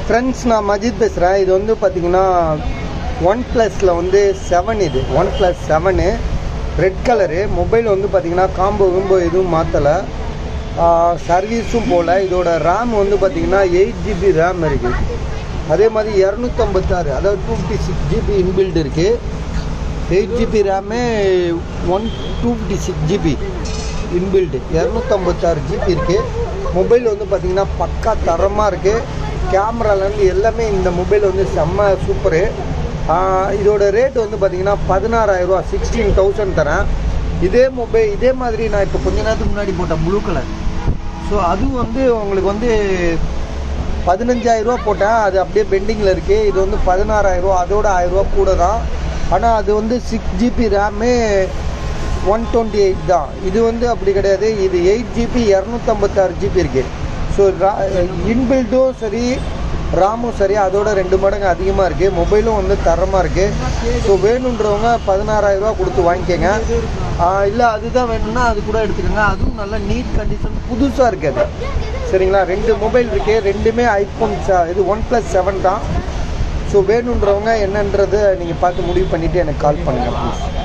friends நான் மஜித் பேசுகிறேன் இது வந்து பார்த்தீங்கன்னா ஒன் ப்ளஸில் வந்து செவன் இது OnePlus seven red colour mobile வந்து பார்த்தீங்கன்னா காம்போ கிம்போ எதுவும் மாற்றலை சர்வீஸும் போகல இதோட ரேம் வந்து பார்த்தீங்கன்னா எயிட் ஜிபி ரேம் இருக்குது அதே மாதிரி இரநூத்தம்பத்தாறு அதாவது two fifty six GB inbuilt இருக்குது eight GB RAM one two fifty six GB inbuilt இரநூத்தம்பத்தாறு ஜிபி இருக்குது மொபைல் வந்து பார்த்திங்கன்னா பக்கா தரமாக இருக்குது கேமராலேருந்து எல்லாமே இந்த மொபைல் வந்து செம்ம சூப்பரு இதோட ரேட் வந்து பார்த்திங்கன்னா பதினாறாயிரரூவா சிக்ஸ்டீன் தௌசண்ட் தரேன் இதே மொபைல் இதே மாதிரி நான் இப்போ கொஞ்ச நேரத்துக்கு முன்னாடி போட்டேன் ப்ளூ கலர் ஸோ அதுவும் வந்து உங்களுக்கு வந்து பதினஞ்சாயிரரூவா போட்டேன் அது அப்படியே பெண்டிங்கில் இருக்குது இது வந்து பதினாறாயிரரூவா அதோட ஆயிரரூவா கூட தான் ஆனால் அது வந்து six GB RAM one twenty eight தான் இது வந்து அப்படி கிடையாது இது எயிட் ஜிபி இரநூத்தம்பத்தாறு ஜிபி இருக்குது ஸோ இன்பில்ட்டும் சரி ராமும் சரி அதோட ரெண்டு மடங்கு அதிகமாக இருக்குது மொபைலும் வந்து தரமாக இருக்குது ஸோ வேணுன்றவங்க பதினாறாயிரரூவா கொடுத்து வாங்கிக்கோங்க இல்லை அதுதான் வேணும்னா அது கூட எடுத்துக்கோங்க அதுவும் நல்ல நீட் கண்டிஷன் புதுசாக இருக்குது அது சரிங்களா ரெண்டு மொபைல் இருக்குது ரெண்டுமே ஐஃபோன் இது ஒன் ப்ளஸ் செவன் தான் ஸோ வேணுன்றவங்க என்னன்றதை நீங்கள் பார்த்து முடிவு பண்ணிவிட்டு எனக்கு கால் பண்ணுங்கள் ப்ளீஸ்